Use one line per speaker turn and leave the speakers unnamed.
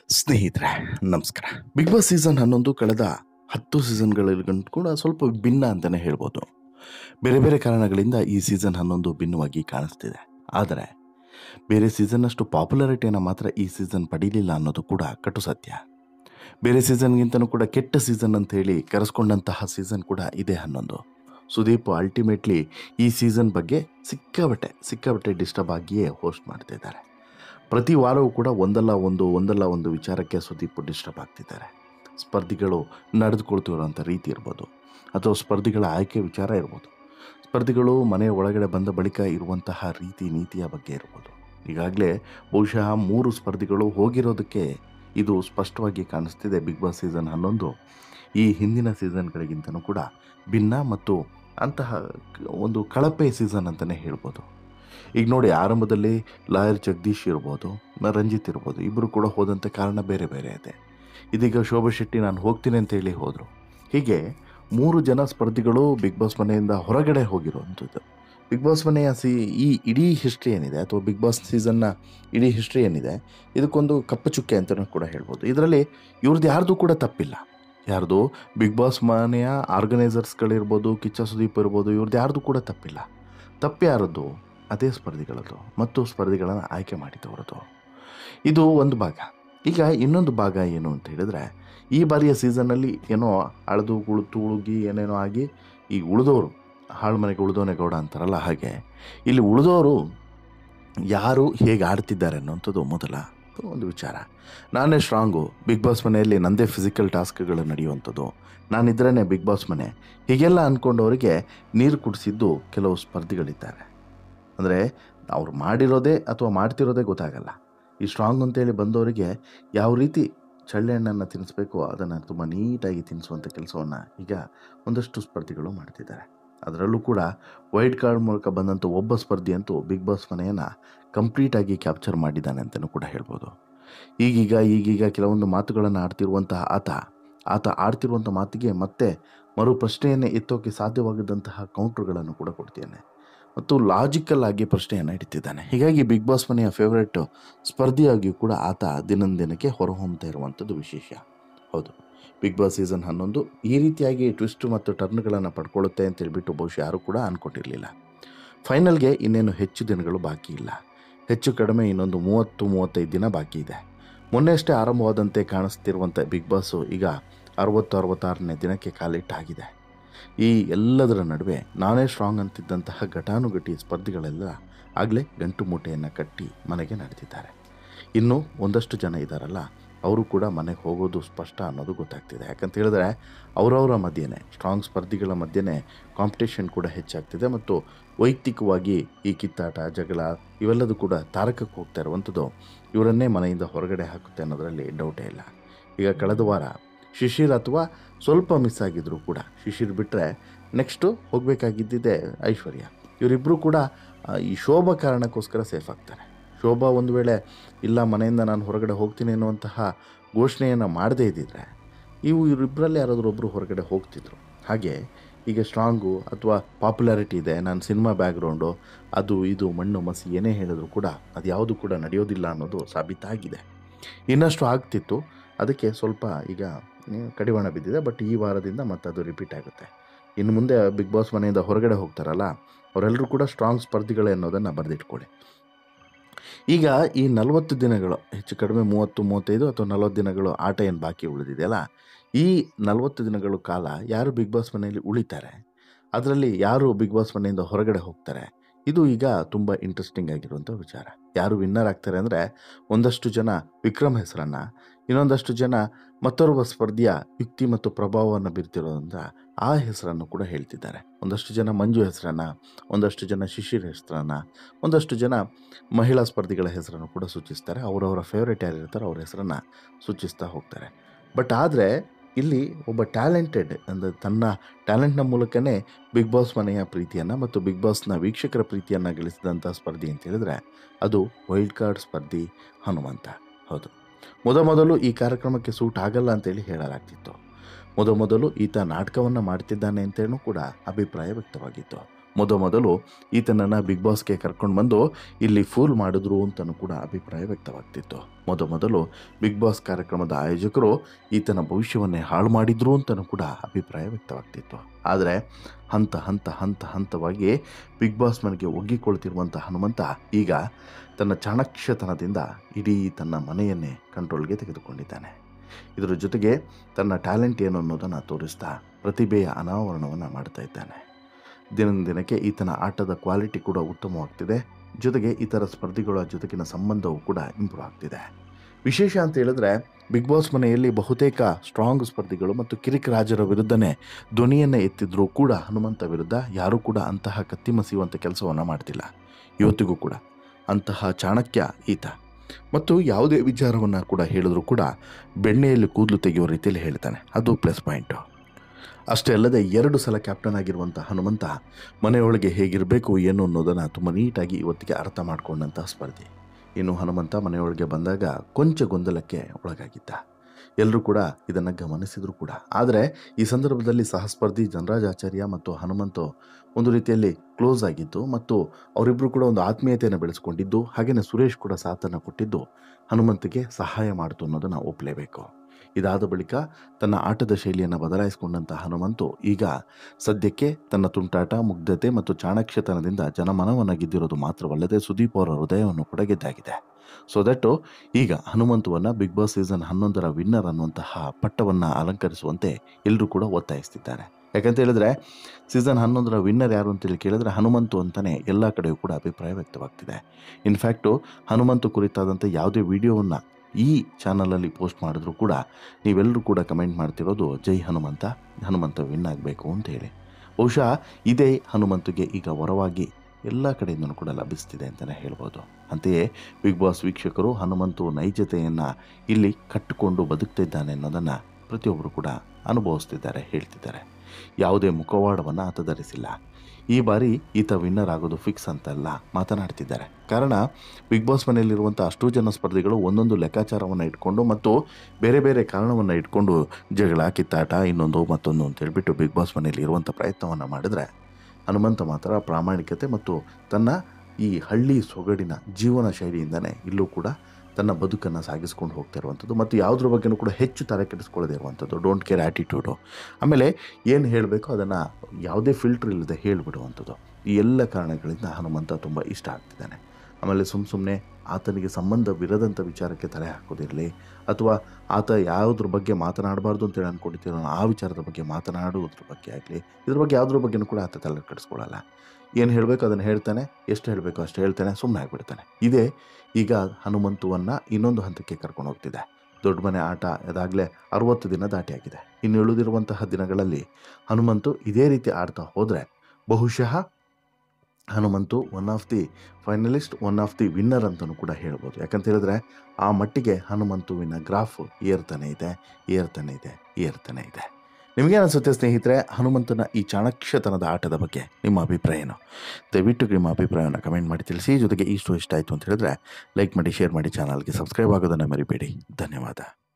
ಸ್ನೇಹಿತರೆ ನಮಸ್ಕಾರ big Boss season ಹನ್ನೊಂದು ಕಳೆದ ಹತ್ತು ಸೀಸನ್ಗಳಿಗಂತೂ ಕೂಡ ಸ್ವಲ್ಪ ಭಿನ್ನ ಅಂತಲೇ ಹೇಳ್ಬೋದು ಬೇರೆ ಬೇರೆ ಕಾರಣಗಳಿಂದ ಈ ಸೀಸನ್ ಹನ್ನೊಂದು ಭಿನ್ನವಾಗಿ ಕಾಣಿಸ್ತಿದೆ ಆದರೆ ಬೇರೆ ಸೀಸನ್ನಷ್ಟು ಪಾಪ್ಯುಲಾರಿಟಿಯನ್ನು ಮಾತ್ರ ಈ ಸೀಸನ್ ಪಡೀಲಿಲ್ಲ ಅನ್ನೋದು ಕೂಡ ಕಟು ಸತ್ಯ ಬೇರೆ ಸೀಸನ್ಗಿಂತನೂ ಕೂಡ ಕೆಟ್ಟ ಸೀಸನ್ ಅಂತ ಹೇಳಿ ಕರೆಸ್ಕೊಂಡಂತಹ ಸೀಸನ್ ಕೂಡ ಇದೆ ಹನ್ನೊಂದು ಸುದೀಪ್ ಅಲ್ಟಿಮೇಟ್ಲಿ ಈ ಸೀಸನ್ ಬಗ್ಗೆ ಸಿಕ್ಕಾಬಟ್ಟೆ ಸಿಕ್ಕಾಬಟ್ಟೆ ಡಿಸ್ಟರ್ಬ್ ಆಗಿಯೇ ಹೋಸ್ಟ್ ಮಾಡ್ತಿದ್ದಾರೆ ಪ್ರತಿ ವಾರವೂ ಕೂಡ ಒಂದಲ್ಲ ಒಂದು ಒಂದಲ್ಲ ಒಂದು ವಿಚಾರಕ್ಕೆ ಸುದೀಪ್ ಡಿಸ್ಟರ್ಬ್ ಆಗ್ತಿದ್ದಾರೆ ಸ್ಪರ್ಧಿಗಳು ನಡೆದುಕೊಳ್ತಿರೋಂಥ ರೀತಿ ಇರ್ಬೋದು ಅಥವಾ ಸ್ಪರ್ಧಿಗಳ ಆಯ್ಕೆ ವಿಚಾರ ಇರ್ಬೋದು ಸ್ಪರ್ಧಿಗಳು ಮನೆಯ ಒಳಗಡೆ ಬಂದ ಬಳಿಕ ಇರುವಂತಹ ರೀತಿ ನೀತಿಯ ಬಗ್ಗೆ ಇರ್ಬೋದು ಈಗಾಗಲೇ ಬಹುಶಃ ಮೂರು ಸ್ಪರ್ಧಿಗಳು ಹೋಗಿರೋದಕ್ಕೆ ಇದು ಸ್ಪಷ್ಟವಾಗಿ ಕಾಣಿಸ್ತಿದೆ ಬಿಗ್ ಬಾಸ್ ಸೀಸನ್ ಹನ್ನೊಂದು ಈ ಹಿಂದಿನ ಸೀಸನ್ಗಳಿಗಿಂತನೂ ಕೂಡ ಭಿನ್ನ ಮತ್ತು ಅಂತಹ ಒಂದು ಕಳಪೆ ಸೀಸನ್ ಅಂತಲೇ ಹೇಳ್ಬೋದು ಈಗ ನೋಡಿ ಆರಂಭದಲ್ಲಿ ಲಾಯರ್ ಜಗದೀಶ್ ಇರ್ಬೋದು ನ ರಂಜಿತ್ ಇರ್ಬೋದು ಇಬ್ಬರು ಕೂಡ ಹೋದಂಥ ಕಾರಣ ಬೇರೆ ಬೇರೆ ಇದೆ ಇದೀಗ ಶೋಭಾ ಶೆಟ್ಟಿ ನಾನು ಹೋಗ್ತೀನಿ ಅಂತ ಹೇಳಿ ಹೋದರು ಹೀಗೆ ಮೂರು ಜನ ಸ್ಪರ್ಧಿಗಳು ಬಿಗ್ ಬಾಸ್ ಮನೆಯಿಂದ ಹೊರಗಡೆ ಹೋಗಿರುವಂಥದ್ದು ಬಿಗ್ ಬಾಸ್ ಮನೆಯ ಸಿ ಈ ಇಡೀ ಹಿಸ್ಟ್ರಿ ಏನಿದೆ ಅಥವಾ ಬಿಗ್ ಬಾಸ್ ಸೀಸನ್ನ ಇಡೀ ಹಿಸ್ಟ್ರಿ ಏನಿದೆ ಇದಕ್ಕೊಂದು ಕಪ್ಪು ಚುಕ್ಕೆ ಅಂತಲೂ ಕೂಡ ಹೇಳ್ಬೋದು ಇದರಲ್ಲಿ ಇವ್ರದ್ದು ಯಾರ್ದು ಕೂಡ ತಪ್ಪಿಲ್ಲ ಯಾರ್ದು ಬಿಗ್ ಬಾಸ್ ಮನೆಯ ಆರ್ಗನೈಸರ್ಸ್ಗಳಿರ್ಬೋದು ಕಿಚ್ಚ ಸುದೀಪ್ ಇರ್ಬೋದು ಇವ್ರದ್ದು ಯಾರ್ದು ಕೂಡ ತಪ್ಪಿಲ್ಲ ತಪ್ಪು ಯಾರದ್ದು ಅದೇ ಸ್ಪರ್ಧಿಗಳದ್ದು ಮತ್ತು ಸ್ಪರ್ಧಿಗಳನ್ನು ಆಯ್ಕೆ ಮಾಡಿದವರದು ಇದು ಒಂದು ಭಾಗ ಈಗ ಇನ್ನೊಂದು ಭಾಗ ಏನು ಅಂತ ಹೇಳಿದ್ರೆ ಈ ಬಾರಿಯ ಸೀಸನ್ನಲ್ಲಿ ಏನೋ ಅಳೆದು ಗುಳು ತುಳುಗಿ ಏನೇನೋ ಆಗಿ ಈ ಉಳಿದವರು ಹಾಳು ಮನೆಗೆ ಉಳಿದವನೇ ಗೌಡ ಅಂತಾರಲ್ಲ ಹಾಗೆ ಇಲ್ಲಿ ಉಳಿದವರು ಯಾರು ಹೇಗೆ ಆಡ್ತಿದ್ದಾರೆ ಅನ್ನೋಂಥದ್ದು ಮೊದಲ ಒಂದು ವಿಚಾರ ನಾನೇ ಸ್ಟ್ರಾಂಗು ಬಿಗ್ ಬಾಸ್ ಮನೆಯಲ್ಲಿ ನನ್ನದೇ ಫಿಸಿಕಲ್ ಟಾಸ್ಕ್ಗಳು ನಡೆಯುವಂಥದ್ದು ನಾನಿದ್ರೇ ಬಿಗ್ ಬಾಸ್ ಮನೆ ಹೀಗೆಲ್ಲ ಅಂದ್ಕೊಂಡವರಿಗೆ ನೀರು ಕುಡಿಸಿದ್ದು ಕೆಲವು ಸ್ಪರ್ಧಿಗಳಿದ್ದಾರೆ ಅಂದರೆ ಅವ್ರು ಮಾಡಿರೋದೇ ಅಥವಾ ಮಾಡ್ತಿರೋದೇ ಗೊತ್ತಾಗಲ್ಲ ಈ ಸ್ಟ್ರಾಂಗ್ ಅಂತೇಳಿ ಬಂದವರಿಗೆ ಯಾವ ರೀತಿ ಚಳ್ಳೆಹಣ್ಣನ್ನು ತಿನ್ನಿಸ್ಬೇಕು ಅದನ್ನು ತುಂಬ ನೀಟಾಗಿ ತಿನ್ನಿಸುವಂಥ ಕೆಲಸವನ್ನು ಈಗ ಒಂದಷ್ಟು ಸ್ಪರ್ಧಿಗಳು ಮಾಡ್ತಿದ್ದಾರೆ ಅದರಲ್ಲೂ ಕೂಡ ವೈಲ್ಡ್ ಕಾರ್ಡ್ ಮೂಲಕ ಬಂದಂಥ ಒಬ್ಬ ಸ್ಪರ್ಧಿ ಅಂತೂ ಬಿಗ್ ಬಾಸ್ ಮನೆಯನ್ನು ಕಂಪ್ಲೀಟಾಗಿ ಕ್ಯಾಪ್ಚರ್ ಮಾಡಿದ್ದಾನೆ ಅಂತಲೂ ಕೂಡ ಹೇಳ್ಬೋದು ಈಗೀಗ ಈಗೀಗ ಕೆಲವೊಂದು ಮಾತುಗಳನ್ನು ಆಡ್ತಿರುವಂತಹ ಆತ ಆತ ಆಡ್ತಿರುವಂಥ ಮಾತಿಗೆ ಮತ್ತೆ ಮರು ಪ್ರಶ್ನೆಯನ್ನೇ ಎತ್ತೋಕೆ ಸಾಧ್ಯವಾಗದಂತಹ ಕೌಂಟ್ರುಗಳನ್ನು ಕೂಡ ಕೊಡ್ತೇನೆ ಮತ್ತು ಲಾಜಿಕಲ್ ಆಗಿ ಪ್ರಶ್ನೆಯನ್ನು ಇಡ್ತಿದ್ದಾನೆ ಹೀಗಾಗಿ ಬಿಗ್ ಬಾಸ್ ಮನೆಯ ಫೇವ್ರೆಟ್ ಸ್ಪರ್ಧಿಯಾಗಿಯೂ ಕೂಡ ಆತ ದಿನಂದಿನಕ್ಕೆ ಹೊರಹೊಮ್ಮತಾ ಇರುವಂಥದ್ದು ವಿಶೇಷ ಹೌದು ಬಿಗ್ ಬಾಸ್ ಸೀಸನ್ ಹನ್ನೊಂದು ಈ ರೀತಿಯಾಗಿ ಟ್ವಿಸ್ಟ್ ಮತ್ತು ಟರ್ನ್ಗಳನ್ನು ಪಡ್ಕೊಳ್ಳುತ್ತೆ ಅಂತ ಹೇಳ್ಬಿಟ್ಟು ಬಹುಶಃ ಯಾರೂ ಕೂಡ ಅಂದ್ಕೊಂಡಿರಲಿಲ್ಲ ಫೈನಲ್ಗೆ ಇನ್ನೇನು ಹೆಚ್ಚು ದಿನಗಳು ಬಾಕಿ ಇಲ್ಲ ಹೆಚ್ಚು ಕಡಿಮೆ ಇನ್ನೊಂದು ಮೂವತ್ತು ಮೂವತ್ತೈದು ದಿನ ಬಾಕಿ ಇದೆ ಮೊನ್ನೆಯಷ್ಟೇ ಆರಂಭವಾದಂತೆ ಕಾಣಿಸ್ತಿರುವಂಥ ಬಿಗ್ ಬಾಸು ಈಗ ಅರವತ್ತು ಅರವತ್ತಾರನೇ ದಿನಕ್ಕೆ ಕಾಲಿಟ್ಟಾಗಿದೆ ಈ ಎಲ್ಲದರ ನಡುವೆ ನಾನೇ ಸ್ಟ್ರಾಂಗ್ ಅಂತಿದ್ದಂತಹ ಘಟಾನುಘಟಿ ಸ್ಪರ್ಧಿಗಳೆಲ್ಲ ಆಗಲೇ ಗಂಟು ಮೂಟೆಯನ್ನು ಕಟ್ಟಿ ಮನೆಗೆ ನಡೆದಿದ್ದಾರೆ ಇನ್ನು ಒಂದಷ್ಟು ಜನ ಇದ್ದಾರಲ್ಲ ಅವರು ಕೂಡ ಮನೆಗೆ ಹೋಗೋದು ಸ್ಪಷ್ಟ ಅನ್ನೋದು ಗೊತ್ತಾಗ್ತಿದೆ ಯಾಕಂತ ಹೇಳಿದ್ರೆ ಅವರವರ ಮಧ್ಯೆನೇ ಸ್ಟ್ರಾಂಗ್ ಸ್ಪರ್ಧಿಗಳ ಮಧ್ಯೆನೇ ಕಾಂಪಿಟೇಷನ್ ಕೂಡ ಹೆಚ್ಚಾಗ್ತಿದೆ ಮತ್ತು ವೈಯಕ್ತಿಕವಾಗಿ ಈ ಕಿತ್ತಾಟ ಜಗಳ ಇವೆಲ್ಲದೂ ಕೂಡ ತಾರಕಕ್ಕೆ ಹೋಗ್ತಾ ಇರುವಂಥದ್ದು ಇವರನ್ನೇ ಮನೆಯಿಂದ ಹೊರಗಡೆ ಹಾಕುತ್ತೆ ಅನ್ನೋದರಲ್ಲಿ ಡೌಟೇ ಇಲ್ಲ ಈಗ ಕಳೆದ ವಾರ ಶಿಶಿರ್ ಅಥವಾ ಸ್ವಲ್ಪ ಮಿಸ್ ಆಗಿದ್ರು ಕೂಡ ಶಿಶಿರ್ ಬಿಟ್ಟರೆ ನೆಕ್ಸ್ಟು ಹೋಗಬೇಕಾಗಿದ್ದಿದೆ ಐಶ್ವರ್ಯ ಇವರಿಬ್ಬರು ಕೂಡ ಆ, ಈ ಶೋಭಾ ಕಾರಣಕ್ಕೋಸ್ಕರ ಸೇಫ್ ಆಗ್ತಾರೆ ಶೋಭಾ ಒಂದು ವೇಳೆ ಇಲ್ಲ ಮನೆಯಿಂದ ನಾನು ಹೊರಗಡೆ ಹೋಗ್ತೀನಿ ಅನ್ನುವಂತಹ ಘೋಷಣೆಯನ್ನು ಮಾಡದೇ ಇದ್ದಿದ್ರೆ ಇವು ಇವರಿಬ್ಬರಲ್ಲಿ ಯಾರಾದರೂ ಒಬ್ಬರು ಹೊರಗಡೆ ಹೋಗ್ತಿದ್ರು ಹಾಗೆ ಈಗ ಸ್ಟ್ರಾಂಗು ಅಥವಾ ಪಾಪ್ಯುಲಾರಿಟಿ ಇದೆ ನಾನು ಸಿನಿಮಾ ಬ್ಯಾಕ್ಗ್ರೌಂಡು ಅದು ಇದು ಮಣ್ಣು ಮಸಿ ಏನೇ ಹೇಳಿದ್ರು ಕೂಡ ಅದು ಯಾವುದು ಕೂಡ ನಡೆಯೋದಿಲ್ಲ ಅನ್ನೋದು ಸಾಬೀತಾಗಿದೆ ಇನ್ನಷ್ಟು ಆಗ್ತಿತ್ತು ಅದಕ್ಕೆ ಸ್ವಲ್ಪ ಈಗ ಹ್ಮ್, ಕಡಿವಾಣ ಬಿದ್ದಿದೆ ಬಟ್ ಈ ವಾರದಿಂದ ಮತ್ತೆ ಅದು ರಿಪೀಟ್ ಆಗುತ್ತೆ ಇನ್ನು ಮುಂದೆ ಬಿಗ್ ಬಾಸ್ ಮನೆಯಿಂದ ಹೊರಗಡೆ ಹೋಗ್ತಾರಲ್ಲ ಅವರೆಲ್ಲರೂ ಕೂಡ ಸ್ಟ್ರಾಂಗ್ ಸ್ಪರ್ಧಿಗಳೇ ಅನ್ನೋದನ್ನು ಬರೆದಿಟ್ಕೊಳ್ಳಿ ಈಗ ಈ ನಲವತ್ತು ದಿನಗಳು ಹೆಚ್ಚು ಕಡಿಮೆ ಮೂವತ್ತು ಮೂವತ್ತೈದು ಅಥವಾ ನಲವತ್ತು ದಿನಗಳು ಆಟ ಏನು ಬಾಕಿ ಉಳಿದಿದೆಯಲ್ಲ ಈ ನಲವತ್ತು ದಿನಗಳ ಕಾಲ ಯಾರು ಬಿಗ್ ಬಾಸ್ ಮನೆಯಲ್ಲಿ ಉಳಿತಾರೆ ಅದರಲ್ಲಿ ಯಾರು ಬಿಗ್ ಬಾಸ್ ಮನೆಯಿಂದ ಹೊರಗಡೆ ಹೋಗ್ತಾರೆ ಇದು ಈಗ ತುಂಬ ಇಂಟ್ರೆಸ್ಟಿಂಗ್ ಆಗಿರುವಂಥ ವಿಚಾರ ಯಾರು ವಿನ್ನರ್ ಆಗ್ತಾರೆ ಅಂದರೆ ಒಂದಷ್ಟು ಜನ ವಿಕ್ರಮ್ ಹೆಸರನ್ನು ಇನ್ನೊಂದಷ್ಟು ಜನ ಮತ್ತೋರ್ವ ಸ್ಪರ್ಧಿಯ ಯುಕ್ತಿ ಮತ್ತು ಪ್ರಭಾವವನ್ನು ಬೀರ್ತಿರೋದ್ರಿಂದ ಆ ಹೆಸರನ್ನು ಕೂಡ ಹೇಳ್ತಿದ್ದಾರೆ ಒಂದಷ್ಟು ಜನ ಮಂಜು ಹೆಸರನ್ನು ಒಂದಷ್ಟು ಜನ ಶಿಶಿರ್ ಹೆಸರನ್ನು ಒಂದಷ್ಟು ಜನ ಮಹಿಳಾ ಸ್ಪರ್ಧಿಗಳ ಹೆಸರನ್ನು ಕೂಡ ಸೂಚಿಸ್ತಾರೆ ಅವರವರ ಫೇವ್ರೇಟ್ ಯಾರಿರ್ತಾರೋ ಅವ್ರ ಹೆಸರನ್ನು ಸೂಚಿಸ್ತಾ ಹೋಗ್ತಾರೆ ಬಟ್ ಆದರೆ ಇಲ್ಲಿ ಒಬ್ಬ ಟ್ಯಾಲೆಂಟೆಡ್ ಅಂದರೆ ತನ್ನ ಟ್ಯಾಲೆಂಟ್ನ ಮೂಲಕನೇ ಬಿಗ್ ಬಾಸ್ ಮನೆಯ ಪ್ರೀತಿಯನ್ನು ಮತ್ತು ಬಿಗ್ ಬಾಸ್ನ ವೀಕ್ಷಕರ ಪ್ರೀತಿಯನ್ನು ಗಳಿಸಿದಂಥ ಸ್ಪರ್ಧಿ ಅಂತ ಹೇಳಿದ್ರೆ ಅದು ವೈಲ್ಡ್ ಕಾರ್ಡ್ ಸ್ಪರ್ಧಿ ಹನುಮಂತ ಹೌದು ಮೊದಮೊದಲು ಈ ಕಾರ್ಯಕ್ರಮಕ್ಕೆ ಸೂಟ್ ಆಗಲ್ಲ ಅಂತೇಳಿ ಹೇಳಲಾಗ್ತಿತ್ತು ಮೊದಮೊದಲು ಈತ ನಾಟಕವನ್ನು ಮಾಡ್ತಿದ್ದಾನೆ ಅಂತೇಳಿ ಕೂಡ ಅಭಿಪ್ರಾಯ ವ್ಯಕ್ತವಾಗಿತ್ತು ಮೊದಮೊದಲು ಈತನನ್ನು ಬಿಗ್ ಬಾಸ್ಗೆ ಕರ್ಕೊಂಡು ಬಂದು ಇಲ್ಲಿ ಫೂಲ್ ಮಾಡಿದ್ರು ಅಂತಲೂ ಕೂಡ ಅಭಿಪ್ರಾಯ ವ್ಯಕ್ತವಾಗ್ತಿತ್ತು ಮೊದಮೊದಲು ಬಿಗ್ ಬಾಸ್ ಕಾರ್ಯಕ್ರಮದ ಆಯೋಜಕರು ಈತನ ಭವಿಷ್ಯವನ್ನೇ ಹಾಳು ಮಾಡಿದ್ರು ಅಂತಲೂ ಕೂಡ ಅಭಿಪ್ರಾಯ ವ್ಯಕ್ತವಾಗ್ತಿತ್ತು ಆದರೆ ಹಂತ ಹಂತ ಹಂತ ಹಂತವಾಗಿ ಬಿಗ್ ಬಾಸ್ ಮನೆಗೆ ಒಗ್ಗಿಕೊಳ್ತಿರುವಂಥ ಹನುಮಂತ ಈಗ ತನ್ನ ಚಾಣಕ್ಷತನದಿಂದ ಇಡೀ ತನ್ನ ಮನೆಯನ್ನೇ ಕಂಟ್ರೋಲ್ಗೆ ತೆಗೆದುಕೊಂಡಿದ್ದಾನೆ ಇದರ ಜೊತೆಗೆ ತನ್ನ ಟ್ಯಾಲೆಂಟ್ ಏನು ಅನ್ನೋದನ್ನು ತೋರಿಸ್ತಾ ಪ್ರತಿಭೆಯ ಅನಾವರಣವನ್ನು ಮಾಡ್ತಾ ಇದ್ದಾನೆ ದಿನ ದಿನಕ್ಕೆ ಈತನ ಆಟದ ಕ್ವಾಲಿಟಿ ಕೂಡ ಉತ್ತಮವಾಗ್ತಿದೆ ಜೊತೆಗೆ ಇತರ ಸ್ಪರ್ಧಿಗಳ ಜೊತೆಗಿನ ಸಂಬಂಧವೂ ಕೂಡ ಇಂಪ್ರೂವ್ ಆಗ್ತಿದೆ ವಿಶೇಷ ಅಂತ ಹೇಳಿದ್ರೆ ಬಿಗ್ ಬಾಸ್ ಮನೆಯಲ್ಲಿ ಬಹುತೇಕ ಸ್ಟ್ರಾಂಗ್ ಸ್ಪರ್ಧಿಗಳು ಮತ್ತು ಕಿರಿಕ್ ರಾಜರ ವಿರುದ್ಧನೇ ಧ್ವನಿಯನ್ನು ಎತ್ತಿದ್ರೂ ಕೂಡ ಹನುಮಂತ ವಿರುದ್ಧ ಯಾರೂ ಕೂಡ ಅಂತಹ ಕತ್ತಿ ಮಸಿಯುವಂಥ ಕೆಲಸವನ್ನು ಮಾಡ್ತಿಲ್ಲ ಇವತ್ತಿಗೂ ಕೂಡ ಅಂತಹ ಚಾಣಕ್ಯ ಈತ ಮತ್ತು ಯಾವುದೇ ವಿಚಾರವನ್ನು ಕೂಡ ಹೇಳಿದ್ರು ಕೂಡ ಬೆಣ್ಣೆಯಲ್ಲಿ ಕೂದಲು ತೆಗೆಯುವ ರೀತಿಯಲ್ಲಿ ಹೇಳ್ತಾನೆ ಅದು ಪ್ಲಸ್ ಪಾಯಿಂಟು ಅಷ್ಟೇ ಅಲ್ಲದೆ ಎರಡು ಸಲ ಕ್ಯಾಪ್ಟನ್ ಆಗಿರುವಂಥ ಹನುಮಂತ ಮನೆಯೊಳಗೆ ಹೇಗಿರಬೇಕು ಏನು ಅನ್ನೋದನ್ನು ತುಂಬ ನೀಟಾಗಿ ಇವತ್ತಿಗೆ ಅರ್ಥ ಮಾಡಿಕೊಂಡಂಥ ಸ್ಪರ್ಧಿ ಇನ್ನು ಹನುಮಂತ ಮನೆಯೊಳಗೆ ಬಂದಾಗ ಕೊಂಚ ಗೊಂದಲಕ್ಕೆ ಒಳಗಾಗಿದ್ದ ಎಲ್ಲರೂ ಕೂಡ ಇದನ್ನು ಗಮನಿಸಿದ್ರು ಕೂಡ ಆದರೆ ಈ ಸಂದರ್ಭದಲ್ಲಿ ಸಹಸ್ಪರ್ಧಿ ಧನರಾಜಾಚಾರ್ಯ ಮತ್ತು ಹನುಮಂತು ಒಂದು ರೀತಿಯಲ್ಲಿ ಕ್ಲೋಸ್ ಆಗಿದ್ದು ಮತ್ತು ಅವರಿಬ್ಬರು ಕೂಡ ಒಂದು ಆತ್ಮೀಯತೆಯನ್ನು ಬೆಳೆಸ್ಕೊಂಡಿದ್ದು ಹಾಗೆಯೇ ಸುರೇಶ್ ಕೂಡ ಸಾಥನ್ನು ಕೊಟ್ಟಿದ್ದು ಹನುಮಂತಿಗೆ ಸಹಾಯ ಮಾಡಿತು ಅನ್ನೋದನ್ನು ಒಪ್ಪಲೇಬೇಕು ಇದಾದ ಬಳಿಕ ತನ್ನ ಆಟದ ಶೈಲಿಯನ್ನು ಬದಲಾಯಿಸಿಕೊಂಡಂಥ ಹನುಮಂತು ಈಗ ಸದ್ಯಕ್ಕೆ ತನ್ನ ತುಂಟಾಟ ಮುಗ್ಧತೆ ಮತ್ತು ಚಾಣಕ್ಷತನದಿಂದ ಜನಮನವನ್ನು ಗೆದ್ದಿರೋದು ಮಾತ್ರವಲ್ಲದೆ ಸುದೀಪ್ ಅವರ ಹೃದಯವನ್ನು ಕೂಡ ಗೆದ್ದಾಗಿದೆ ಸೊ ದಟ್ಟು ಈಗ ಹನುಮಂತುವನ್ನು ಬಿಗ್ ಬಾಸ್ ಸೀಸನ್ ಹನ್ನೊಂದರ ವಿನ್ನರ್ ಅನ್ನುವಂತಹ ಪಟ್ಟವನ್ನು ಅಲಂಕರಿಸುವಂತೆ ಎಲ್ಲರೂ ಕೂಡ ಒತ್ತಾಯಿಸ್ತಿದ್ದಾರೆ ಯಾಕಂತ ಹೇಳಿದ್ರೆ ಸೀಸನ್ ಹನ್ನೊಂದರ ವಿನ್ನರ್ ಯಾರು ಅಂತೇಳಿ ಕೇಳಿದ್ರೆ ಹನುಮಂತು ಅಂತಲೇ ಎಲ್ಲ ಕಡೆಯೂ ಕೂಡ ಅಭಿಪ್ರಾಯ ವ್ಯಕ್ತವಾಗ್ತಿದೆ ಇನ್ಫ್ಯಾಕ್ಟು ಹನುಮಂತು ಕುರಿತಾದಂಥ ಯಾವುದೇ ವಿಡಿಯೋವನ್ನು ಈ ಚಾನಲಲ್ಲಿ ಪೋಸ್ಟ್ ಮಾಡಿದ್ರು ಕೂಡ ನೀವೆಲ್ಲರೂ ಕೂಡ ಕಮೆಂಟ್ ಮಾಡ್ತಿರೋದು ಜೈ ಹನುಮಂತ ಹನುಮಂತ ವಿನ್ ಆಗಬೇಕು ಅಂತ ಹೇಳಿ ಬಹುಶಃ ಇದೇ ಹನುಮಂತುಗೆ ಈಗ ವರವಾಗಿ ಎಲ್ಲ ಕಡೆಯಿಂದಲೂ ಕೂಡ ಲಭಿಸ್ತಿದೆ ಅಂತಲೇ ಹೇಳ್ಬೋದು ಅಂತೆಯೇ ಬಿಗ್ ಬಾಸ್ ವೀಕ್ಷಕರು ಹನುಮಂತು ನೈಜತೆಯನ್ನು ಇಲ್ಲಿ ಕಟ್ಟಿಕೊಂಡು ಬದುಕ್ತಿದ್ದಾನೆ ಅನ್ನೋದನ್ನು ಪ್ರತಿಯೊಬ್ಬರು ಕೂಡ ಅನುಭವಿಸ್ತಿದ್ದಾರೆ ಹೇಳ್ತಿದ್ದಾರೆ ಯಾವುದೇ ಮುಖವಾಡವನ್ನು ಆತ ಧರಿಸಿಲ್ಲ ಈ ಬಾರಿ ಈತ ವಿನ್ನರ್ ಆಗೋದು ಫಿಕ್ಸ್ ಅಂತೆಲ್ಲ ಮಾತನಾಡ್ತಿದ್ದಾರೆ ಕಾರಣ ಬಿಗ್ ಬಾಸ್ ಮನೆಯಲ್ಲಿರುವಂಥ ಅಷ್ಟೂ ಜನ ಸ್ಪರ್ಧಿಗಳು ಒಂದೊಂದು ಲೆಕ್ಕಾಚಾರವನ್ನು ಇಟ್ಕೊಂಡು ಮತ್ತು ಬೇರೆ ಬೇರೆ ಕಾರಣವನ್ನು ಇಟ್ಕೊಂಡು ಜಗಳ ಕಿತ್ತಾಟ ಇನ್ನೊಂದು ಮತ್ತೊಂದು ಅಂತ ಹೇಳ್ಬಿಟ್ಟು ಬಿಗ್ ಬಾಸ್ ಮನೆಯಲ್ಲಿ ಇರುವಂಥ ಪ್ರಯತ್ನವನ್ನು ಮಾಡಿದ್ರೆ ಹನುಮಂತ ಮಾತ್ರ ಪ್ರಾಮಾಣಿಕತೆ ಮತ್ತು ತನ್ನ ಈ ಹಳ್ಳಿ ಸೊಗಡಿನ ಜೀವನ ಶೈಲಿಯಿಂದನೇ ಇಲ್ಲೂ ಕೂಡ ತನ್ನ ಬದುಕನ್ನು ಸಾಗಿಸ್ಕೊಂಡು ಹೋಗ್ತಾ ಇರುವಂಥದ್ದು ಮತ್ತು ಯಾವುದ್ರ ಬಗ್ಗೆನೂ ಕೂಡ ಹೆಚ್ಚು ತಲೆ ಕೆಡಿಸ್ಕೊಳ್ಳದೆ ಇರುವಂಥದ್ದು ಡೋಂಟ್ ಕೇರ್ ಆ್ಯಟಿಟ್ಯೂಡು ಆಮೇಲೆ ಏನು ಹೇಳಬೇಕು ಅದನ್ನು ಯಾವುದೇ ಫಿಲ್ಟ್ರ್ ಇಲ್ಲದೆ ಹೇಳಿಬಿಡುವಂಥದ್ದು ಈ ಎಲ್ಲ ಕಾರಣಗಳಿಂದ ಹನುಮಂತ ತುಂಬ ಇಷ್ಟ ಆಗ್ತಿದ್ದಾನೆ ಆಮೇಲೆ ಸುಮ್ಮ ಸುಮ್ಮನೆ ಆತನಿಗೆ ಸಂಬಂಧವಿರದಂಥ ವಿಚಾರಕ್ಕೆ ತಲೆ ಹಾಕೋದಿರಲಿ ಅಥವಾ ಆತ ಯಾವುದ್ರ ಬಗ್ಗೆ ಮಾತನಾಡಬಾರ್ದು ಅಂತೇಳಿ ಅಂದ್ಕೊಂಡಿದ್ದೀರೋ ಆ ವಿಚಾರದ ಬಗ್ಗೆ ಮಾತನಾಡುವುದ್ರ ಬಗ್ಗೆ ಆಗಲಿ ಇದ್ರ ಬಗ್ಗೆ ಯಾವುದ್ರ ಬಗ್ಗೆನೂ ಕೂಡ ಆತ ತಲೆ ಕೆಡಿಸ್ಕೊಳ್ಳಲ್ಲ ಏನು ಹೇಳಬೇಕು ಅದನ್ನು ಹೇಳ್ತಾನೆ ಎಷ್ಟು ಹೇಳಬೇಕು ಅಷ್ಟು ಹೇಳ್ತಾನೆ ಸುಮ್ಮನೆ ಆಗಿಬಿಡ್ತಾನೆ ಇದೇ ಈಗ ಹನುಮಂತುವನ್ನು ಇನ್ನೊಂದು ಹಂತಕ್ಕೆ ಕರ್ಕೊಂಡು ಹೋಗ್ತಿದೆ ದೊಡ್ಡ ಮನೆ ಆಟ ಅದಾಗಲೇ ಅರುವತ್ತು ದಿನ ದಾಟಿ ಆಗಿದೆ ಇನ್ನು ಉಳಿದಿರುವಂತಹ ದಿನಗಳಲ್ಲಿ ಹನುಮಂತು ಇದೇ ರೀತಿ ಆಡ್ತಾ ಹೋದರೆ ಬಹುಶಃ Hanumanthu one of the finalist one of the winner ಅಂತಲೂ ಕೂಡ ಹೇಳ್ಬೋದು ಯಾಕಂತ ಹೇಳಿದ್ರೆ ಆ ಮಟ್ಟಿಗೆ ಹನುಮಂತುವಿನ ಗ್ರಾಫ್ ಏರ್ತಾನೆ ಇದೆ ಏರ್ತಾನೆ ಇದೆ ಏರ್ತಾನೆ ಇದೆ ನಿಮಗೇನು ಅನಿಸುತ್ತೆ ಸ್ನೇಹಿತರೆ ಹನುಮಂತನ ಈ ಚಾಣಕ್ಷತನದ ಆಟದ ಬಗ್ಗೆ ನಿಮ್ಮ ಅಭಿಪ್ರಾಯ ಏನು ದಯವಿಟ್ಟು ನಿಮ್ಮ ಅಭಿಪ್ರಾಯವನ್ನು ಕಮೆಂಟ್ ಮಾಡಿ ತಿಳಿಸಿ ಜೊತೆಗೆ ಇಷ್ಟು ಇಷ್ಟ ಆಯಿತು ಅಂತ ಹೇಳಿದ್ರೆ ಲೈಕ್ ಮಾಡಿ ಶೇರ್ ಮಾಡಿ ಚಾನಲ್ಗೆ ಸಬ್ಸ್ಕ್ರೈಬ್ ಆಗೋದನ್ನು ಮರಿಬೇಡಿ ಧನ್ಯವಾದ